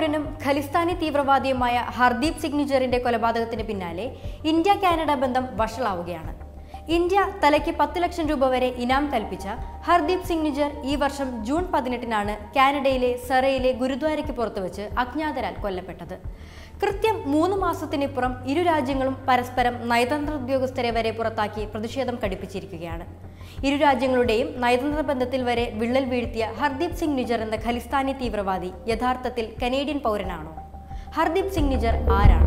പൗരനും ഖലിസ്ഥാനി തീവ്രവാദിയുമായ ഹർദീപ് സിഗ്നിജറിന്റെ കൊലപാതകത്തിന് പിന്നാലെ ഇന്ത്യ കാനഡ ബന്ധം വഷളാവുകയാണ് ഇന്ത്യ തലയ്ക്ക് പത്ത് ലക്ഷം രൂപ വരെ ഇനാം കൽപ്പിച്ച ഹർദീപ് സിംഗ് നിജർ ഈ വർഷം ജൂൺ പതിനെട്ടിനാണ് കാനഡയിലെ സറയിലെ ഗുരുദ്വാരയ്ക്ക് പുറത്തുവച്ച് അജ്ഞാതരാൽ കൊല്ലപ്പെട്ടത് കൃത്യം മൂന്ന് മാസത്തിനിപ്പുറം ഇരു രാജ്യങ്ങളും പരസ്പരം നയതന്ത്ര ഉദ്യോഗസ്ഥരെ വരെ പുറത്താക്കി പ്രതിഷേധം കടുപ്പിച്ചിരിക്കുകയാണ് ഇരു രാജ്യങ്ങളുടെയും നയതന്ത്ര ബന്ധത്തിൽ വരെ വിള്ളൽ വീഴ്ത്തിയ ഹർദീപ് സിംഗ് നിജർ എന്ന ഖലിസ്ഥാനി തീവ്രവാദി യഥാർത്ഥത്തിൽ കനേഡിയൻ പൗരനാണോ ഹർദീപ് സിംഗ് നിജർ ആരാണ്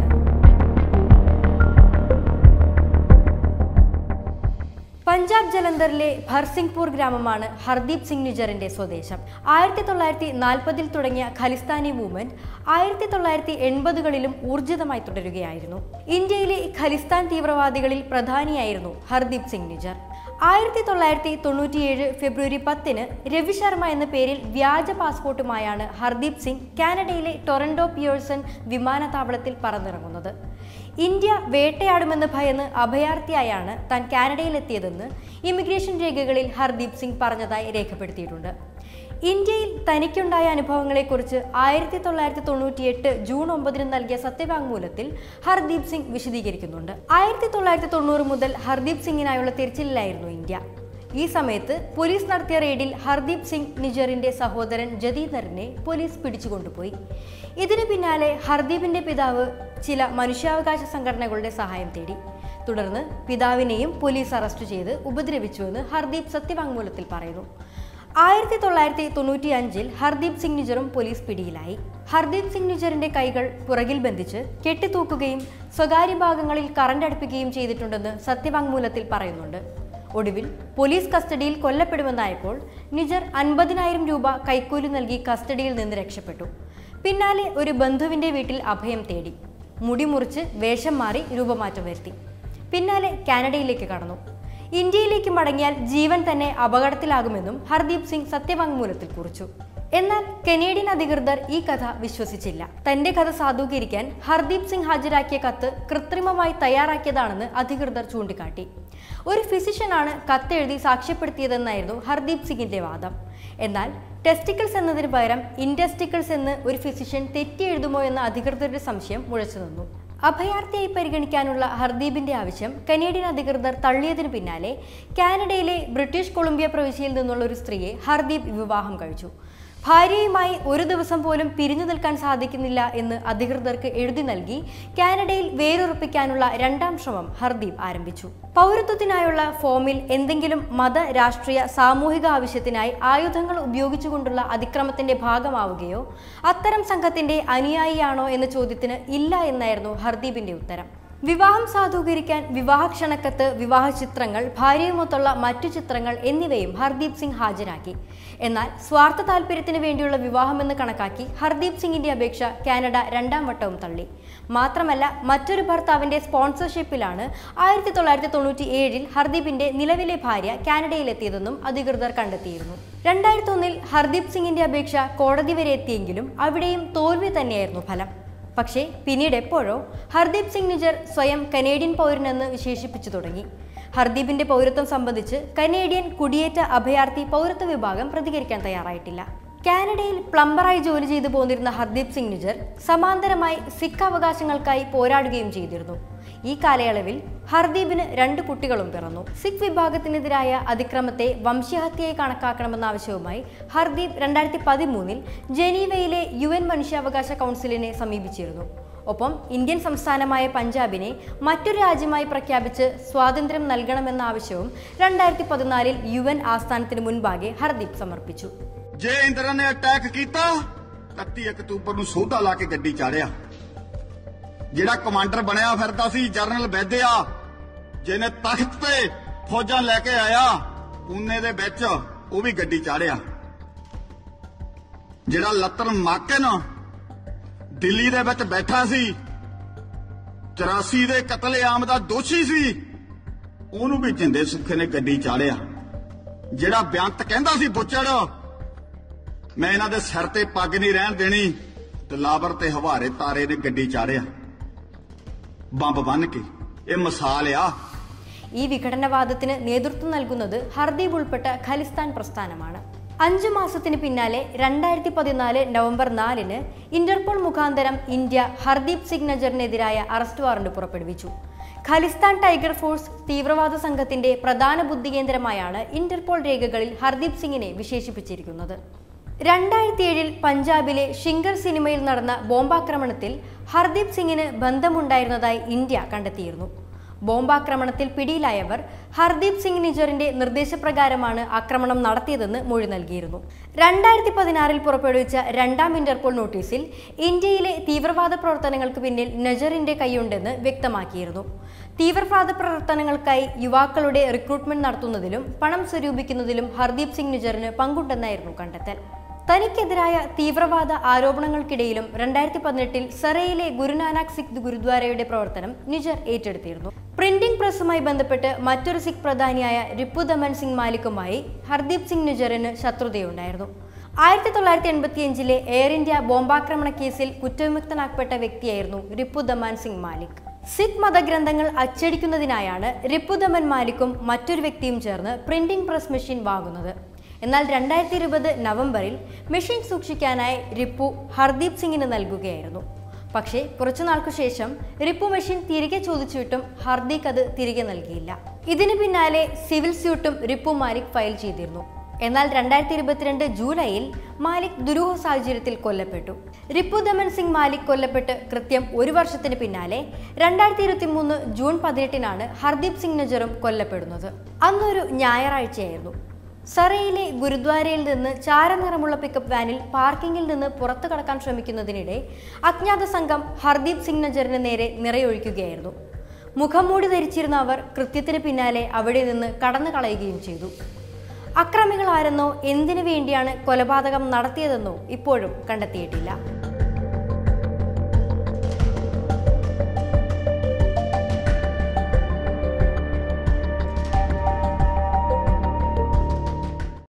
പഞ്ചാബ് ജലന്ധറിലെ ഭർസിംഗ്പൂർ ഗ്രാമമാണ് ഹർദീപ് സിംഗ് നിജറിന്റെ സ്വദേശം ആയിരത്തി തൊള്ളായിരത്തി നാൽപ്പതിൽ തുടങ്ങിയ ഖലിസ്ഥാനി മൂവ്മെന്റ് ആയിരത്തി തൊള്ളായിരത്തി എൺപതുകളിലും ഊർജിതമായി തുടരുകയായിരുന്നു ഇന്ത്യയിലെ ഖലിസ്ഥാൻ തീവ്രവാദികളിൽ പ്രധാനിയായിരുന്നു ഹർദീപ് സിംഗ് നിജർ ആയിരത്തി തൊള്ളായിരത്തി തൊണ്ണൂറ്റിയേഴ് ഫെബ്രുവരി പത്തിന് രവി ശർമ്മ എന്ന പേരിൽ വ്യാജ പാസ്പോർട്ടുമായാണ് ഹർദീപ് സിംഗ് കാനഡയിലെ ടൊറന്റോ പിയേഴ്സൺ വിമാനത്താവളത്തിൽ പറന്നിറങ്ങുന്നത് ഇന്ത്യ വേട്ടയാടുമെന്ന് ഭയന്ന് അഭയാർത്ഥിയായാണ് താൻ കാനഡയിലെത്തിയതെന്ന് ഇമിഗ്രേഷൻ രേഖകളിൽ ഹർദീപ് സിംഗ് പറഞ്ഞതായി രേഖപ്പെടുത്തിയിട്ടുണ്ട് ഇന്ത്യയിൽ തനിക്കുണ്ടായ അനുഭവങ്ങളെക്കുറിച്ച് ആയിരത്തി തൊള്ളായിരത്തി തൊണ്ണൂറ്റിയെട്ട് ജൂൺ ഒമ്പതിന് നൽകിയ സത്യവാങ്മൂലത്തിൽ ഹർദീപ് സിംഗ് വിശദീകരിക്കുന്നുണ്ട് ആയിരത്തി തൊള്ളായിരത്തി തൊണ്ണൂറ് മുതൽ ഹർദീപ് സിംഗിനായുള്ള തിരച്ചിലിലായിരുന്നു ഇന്ത്യ ഈ സമയത്ത് പോലീസ് നടത്തിയ റെയ്ഡിൽ ഹർദീപ് സിംഗ് നിജറിന്റെ സഹോദരൻ ജദീന്ദറിനെ പോലീസ് പിടിച്ചുകൊണ്ടുപോയി ഇതിനു പിന്നാലെ ഹർദീപിന്റെ പിതാവ് ചില മനുഷ്യാവകാശ സംഘടനകളുടെ സഹായം തേടി തുടർന്ന് പിതാവിനെയും പോലീസ് അറസ്റ്റ് ചെയ്ത് ഉപദ്രവിച്ചുവെന്ന് ഹർദീപ് സത്യവാങ്മൂലത്തിൽ പറയുന്നു ആയിരത്തി തൊള്ളായിരത്തി തൊണ്ണൂറ്റി അഞ്ചിൽ ഹർദീപ് സിംഗ് നിജറും പോലീസ് പിടിയിലായി ഹർദീപ് സിംഗ് നിജറിന്റെ കൈകൾ പുറകിൽ ബന്ധിച്ച് കെട്ടിത്തൂക്കുകയും സ്വകാര്യ ഭാഗങ്ങളിൽ കറണ്ട് അടുപ്പിക്കുകയും ചെയ്തിട്ടുണ്ടെന്ന് സത്യവാങ്മൂലത്തിൽ പറയുന്നുണ്ട് ഒടുവിൽ പോലീസ് കസ്റ്റഡിയിൽ കൊല്ലപ്പെടുമെന്നായപ്പോൾ നിജർ അൻപതിനായിരം രൂപ കൈക്കൂലി നൽകി കസ്റ്റഡിയിൽ നിന്ന് രക്ഷപ്പെട്ടു പിന്നാലെ ഒരു ബന്ധുവിന്റെ വീട്ടിൽ അഭയം തേടി മുടി മുറിച്ച് വേഷം മാറി രൂപമാറ്റം വരുത്തി പിന്നാലെ കാനഡയിലേക്ക് കടന്നു ഇന്ത്യയിലേക്ക് മടങ്ങിയാൽ ജീവൻ തന്നെ അപകടത്തിലാകുമെന്നും ഹർദീപ് സിംഗ് സത്യവാങ്മൂലത്തിൽ കുറിച്ചു എന്നാൽ കനേഡിയൻ അധികൃതർ ഈ കഥ വിശ്വസിച്ചില്ല തന്റെ കഥ സാധൂകരിക്കാൻ ഹർദീപ് സിംഗ് ഹാജരാക്കിയ കത്ത് കൃത്രിമമായി തയ്യാറാക്കിയതാണെന്ന് അധികൃതർ ചൂണ്ടിക്കാട്ടി ഒരു ഫിസിഷ്യനാണ് കത്തെഴുതി സാക്ഷ്യപ്പെടുത്തിയതെന്നായിരുന്നു ഹർദീപ് സിംഗിന്റെ വാദം എന്നാൽ ടെസ്റ്റിക്കിൾസ് എന്നതിന് പകരം ഇൻഡസ്റ്റിക്കിൾസ് എന്ന് ഒരു ഫിസിഷ്യൻ തെറ്റി എഴുതുമോ എന്ന അധികൃതരുടെ സംശയം മുഴച്ചു നിന്നു അഭയാർത്ഥിയായി പരിഗണിക്കാനുള്ള ഹർദീപിന്റെ ആവശ്യം കനേഡിയൻ അധികൃതർ തള്ളിയതിനു പിന്നാലെ കാനഡയിലെ ബ്രിട്ടീഷ് കൊളംബിയ പ്രവിശ്യയിൽ നിന്നുള്ള ഒരു സ്ത്രീയെ ഹർദീപ് വിവാഹം കഴിച്ചു ഭാര്യയുമായി ഒരു ദിവസം പോലും പിരിഞ്ഞു നിൽക്കാൻ സാധിക്കുന്നില്ല എന്ന് അധികൃതർക്ക് എഴുതി നൽകി കാനഡയിൽ വേരുറപ്പിക്കാനുള്ള രണ്ടാം ശ്രമം ഹർദീപ് ആരംഭിച്ചു പൗരത്വത്തിനായുള്ള ഫോമിൽ എന്തെങ്കിലും മത രാഷ്ട്രീയ സാമൂഹിക ആവശ്യത്തിനായി ആയുധങ്ങൾ ഉപയോഗിച്ചുകൊണ്ടുള്ള അതിക്രമത്തിന്റെ ഭാഗമാവുകയോ അത്തരം സംഘത്തിന്റെ അനുയായിയാണോ എന്ന ചോദ്യത്തിന് ഇല്ല എന്നായിരുന്നു ഹർദീപിന്റെ ഉത്തരം വിവാഹം സാധൂകരിക്കാൻ വിവാഹ ക്ഷണക്കത്ത് വിവാഹ ചിത്രങ്ങൾ ഭാര്യയുമൊത്തുള്ള മറ്റു ചിത്രങ്ങൾ എന്നിവയും ഹർദീപ് സിംഗ് ഹാജരാക്കി എന്നാൽ സ്വാർത്ഥ താല്പര്യത്തിന് വേണ്ടിയുള്ള വിവാഹമെന്ന് കണക്കാക്കി ഹർദീപ് സിംഗിന്റെ അപേക്ഷ കാനഡ രണ്ടാം വട്ടവും തള്ളി മാത്രമല്ല മറ്റൊരു ഭർത്താവിന്റെ സ്പോൺസർഷിപ്പിലാണ് ആയിരത്തി തൊള്ളായിരത്തി തൊണ്ണൂറ്റി ഏഴിൽ ഹർദീപിന്റെ നിലവിലെ ഭാര്യ കാനഡയിലെത്തിയതെന്നും അധികൃതർ കണ്ടെത്തിയിരുന്നു രണ്ടായിരത്തി ഒന്നിൽ ഹർദീപ് സിംഗിന്റെ അപേക്ഷ കോടതി വരെ എത്തിയെങ്കിലും അവിടെയും തോൽവി തന്നെയായിരുന്നു ഫലം പക്ഷേ പിന്നീട് എപ്പോഴോ ഹർദീപ് സിംഗ് നിജർ സ്വയം കനേഡിയൻ പൗരനെന്ന് വിശേഷിപ്പിച്ചു തുടങ്ങി ഹർദീപിന്റെ പൗരത്വം സംബന്ധിച്ച് കനേഡിയൻ കുടിയേറ്റ അഭയാർത്ഥി പൗരത്വ വിഭാഗം പ്രതികരിക്കാൻ തയ്യാറായിട്ടില്ല കാനഡയിൽ പ്ലംബറായി ജോലി ചെയ്തു പോന്നിരുന്ന ഹർദീപ് സിംഗ് നിജർ സമാന്തരമായി സിഖ് അവകാശങ്ങൾക്കായി പോരാടുകയും ചെയ്തിരുന്നു ഈ കാലയളവിൽ ഹർദീപിന് രണ്ട് കുട്ടികളും പിറന്നു സിഖ് വിഭാഗത്തിനെതിരായ അതിക്രമത്തെ വംശഹത്യയായി കണക്കാക്കണമെന്ന ആവശ്യവുമായി ഹർദീപ് രണ്ടായിരത്തി പതിമൂന്നിൽ ജനീവയിലെ യു എൻ മനുഷ്യാവകാശ കൗൺസിലിനെ സമീപിച്ചിരുന്നു ഒപ്പം ഇന്ത്യൻ സംസ്ഥാനമായ പഞ്ചാബിനെ മറ്റൊരു രാജ്യമായി പ്രഖ്യാപിച്ച് സ്വാതന്ത്ര്യം നൽകണമെന്ന ആവശ്യവും രണ്ടായിരത്തി പതിനാലിൽ യു എൻ ആസ്ഥാനത്തിന് മുൻപാകെ ഹർദീപ് സമർപ്പിച്ചു ਜੇ ਇੰਦਰ ਨੇ ਅਟੈਕ ਕੀਤਾ 31 ਅਕਤੂਬਰ ਨੂੰ ਸੋਧਾ ਲਾ ਕੇ ਗੱਡੀ ਚਾੜਿਆ ਜਿਹੜਾ ਕਮਾਂਡਰ ਬਣਿਆ ਫਿਰਦਾ ਸੀ ਜਰਨਲ ਵੈਦਿਆ ਜਿਹਨੇ ਤਖਤ ਤੇ ਫੌਜਾਂ ਲੈ ਕੇ ਆਇਆ ਪੂਨੇ ਦੇ ਵਿੱਚ ਉਹ ਵੀ ਗੱਡੀ ਚਾੜਿਆ ਜਿਹੜਾ ਲਤਨ ਮਾਕਨ ਦਿੱਲੀ ਦੇ ਵਿੱਚ ਬੈਠਾ ਸੀ 84 ਦੇ ਕਤਲੇਆਮ ਦਾ ਦੋਸ਼ੀ ਸੀ ਉਹਨੂੰ ਵੀ ਜਿੰਦੇ ਸੁੱਖੇ ਨੇ ਗੱਡੀ ਚਾੜਿਆ ਜਿਹੜਾ ਬੇਅੰਤ ਕਹਿੰਦਾ ਸੀ ਬੁੱਚੜ ਮੈਂ ਇਹਨਾਂ ਦੇ ਸਿਰ ਤੇ ਪੱਗ ਨਹੀਂ ਰਹਿਣ ਦੇਣੀ ਤੇ ਲਾਬਰ ਤੇ ਹਵਾਰੇ ਤਾਰੇ ਨੇ ਗੱਡੀ ਚਾੜਿਆ ਬੰਬ ਬੰਨ ਕੇ ਇਹ ਮਿਸਾਲ ਆ ഈ വിഘടനവാദത്തിന് നേതൃത്വം നൽകുന്നത് ഹർദീപ് ഉൾപ്പെട്ട ഖലിസ്ഥാൻ പ്രസ്ഥാനമാണ് അഞ്ചു മാസത്തിന് പിന്നാലെ രണ്ടായിരത്തി പതിനാല് നവംബർ നാലിന് ഇന്റർപോൾ മുഖാന്തരം ഇന്ത്യ ഹർദീപ് സിംഗ് നജറിനെതിരായ അറസ്റ്റ് വാറന്റ് പുറപ്പെടുവിച്ചു ഖലിസ്ഥാൻ ടൈഗർ ഫോഴ്സ് തീവ്രവാദ സംഘത്തിന്റെ പ്രധാന ബുദ്ധികേന്ദ്രമായാണ് ഇന്റർപോൾ രേഖകളിൽ ഹർദീപ് സിംഗിനെ വിശേഷിപ്പിച്ചിരിക്കുന്നത് രണ്ടായിരത്തി ഏഴിൽ പഞ്ചാബിലെ ഷിങ്കർ സിനിമയിൽ നടന്ന ബോംബാക്രമണത്തിൽ ഹർദീപ് സിംഗിന് ബന്ധമുണ്ടായിരുന്നതായി ഇന്ത്യ കണ്ടെത്തിയിരുന്നു ബോംബാക്രമണത്തിൽ പിടിയിലായവർ ഹർദീപ് സിംഗ് നിജറിന്റെ നിർദ്ദേശപ്രകാരമാണ് ആക്രമണം നടത്തിയതെന്ന് മൊഴി നൽകിയിരുന്നു രണ്ടായിരത്തി പതിനാറിൽ പുറപ്പെടുവിച്ച രണ്ടാം ഇന്റർപോൾ നോട്ടീസിൽ ഇന്ത്യയിലെ തീവ്രവാദ പ്രവർത്തനങ്ങൾക്ക് പിന്നിൽ നജറിന്റെ കൈയുണ്ടെന്ന് വ്യക്തമാക്കിയിരുന്നു തീവ്രവാദ പ്രവർത്തനങ്ങൾക്കായി യുവാക്കളുടെ റിക്രൂട്ട്മെന്റ് നടത്തുന്നതിലും പണം സ്വരൂപിക്കുന്നതിലും ഹർദീപ് സിംഗ് നിജറിന് പങ്കുണ്ടെന്നായിരുന്നു കണ്ടെത്തൽ തനിക്കെതിരായ തീവ്രവാദ ആരോപണങ്ങൾക്കിടയിലും രണ്ടായിരത്തി പതിനെട്ടിൽ സറയിലെ ഗുരുനാനാക് സിഖ് ഗുരുദ്വാരയുടെ പ്രവർത്തനം നിജർ ഏറ്റെടുത്തിരുന്നു പ്രിന്റിംഗ് പ്രസ്സുമായി ബന്ധപ്പെട്ട് മറ്റൊരു സിഖ് പ്രധാനിയായ റിപ്പു ദമൻ സിംഗ് മാലിക്കുമായി ഹർദീപ് സിംഗ് നിജറിന് ശത്രുതയുണ്ടായിരുന്നു ആയിരത്തി തൊള്ളായിരത്തി എൺപത്തിയഞ്ചിലെ എയർ ഇന്ത്യ ബോംബാക്രമണ കേസിൽ കുറ്റവിമുക്തനാക്കപ്പെട്ട വ്യക്തിയായിരുന്നു റിപ്പു ദമാൻ സിംഗ് മാലിക് സിഖ് മതഗ്രന്ഥങ്ങൾ അച്ചടിക്കുന്നതിനായാണ് റിപ്പു ദമൻ മാലിക്കും മറ്റൊരു വ്യക്തിയും ചേർന്ന് പ്രിന്റിംഗ് പ്രസ് മെഷീൻ വാങ്ങുന്നത് എന്നാൽ രണ്ടായിരത്തി ഇരുപത് നവംബറിൽ മെഷീൻ സൂക്ഷിക്കാനായി റിപ്പു ഹർദീപ് സിംഗിന് നൽകുകയായിരുന്നു പക്ഷേ കുറച്ചുനാൾക്കു ശേഷം റിപ്പു മെഷീൻ തിരികെ ചോദിച്ചുവിട്ടും ഹർദീക് അത് തിരികെ നൽകിയില്ല ഇതിന് പിന്നാലെ സിവിൽ സ്യൂട്ടും റിപ്പു മാലിക് ഫയൽ ചെയ്തിരുന്നു എന്നാൽ രണ്ടായിരത്തി ഇരുപത്തിരണ്ട് ജൂലൈയിൽ മാലിക് ദുരൂഹ സാഹചര്യത്തിൽ കൊല്ലപ്പെട്ടു റിപ്പു ദമൻ സിംഗ് മാലിക് കൊല്ലപ്പെട്ട് കൃത്യം ഒരു വർഷത്തിന് പിന്നാലെ രണ്ടായിരത്തി ഇരുപത്തി മൂന്ന് ജൂൺ പതിനെട്ടിനാണ് ഹർദീപ് സിംഗ് നജറും കൊല്ലപ്പെടുന്നത് അന്നൊരു ഞായറാഴ്ചയായിരുന്നു സറയിലെ ഗുരുദ്വാരയിൽ നിന്ന് ചാരനിറമുള്ള പിക്കപ്പ് വാനിൽ പാർക്കിങ്ങിൽ നിന്ന് പുറത്തു കടക്കാൻ ശ്രമിക്കുന്നതിനിടെ അജ്ഞാത സംഘം ഹർദീപ് സിംഗ് നജറിന് നേരെ നിറയൊഴിക്കുകയായിരുന്നു മുഖംമൂടി ധരിച്ചിരുന്ന അവർ കൃത്യത്തിന് പിന്നാലെ അവിടെ നിന്ന് കടന്നു കളയുകയും ചെയ്തു അക്രമികൾ ആരെന്നോ എന്തിനു വേണ്ടിയാണ് കൊലപാതകം നടത്തിയതെന്നോ ഇപ്പോഴും കണ്ടെത്തിയിട്ടില്ല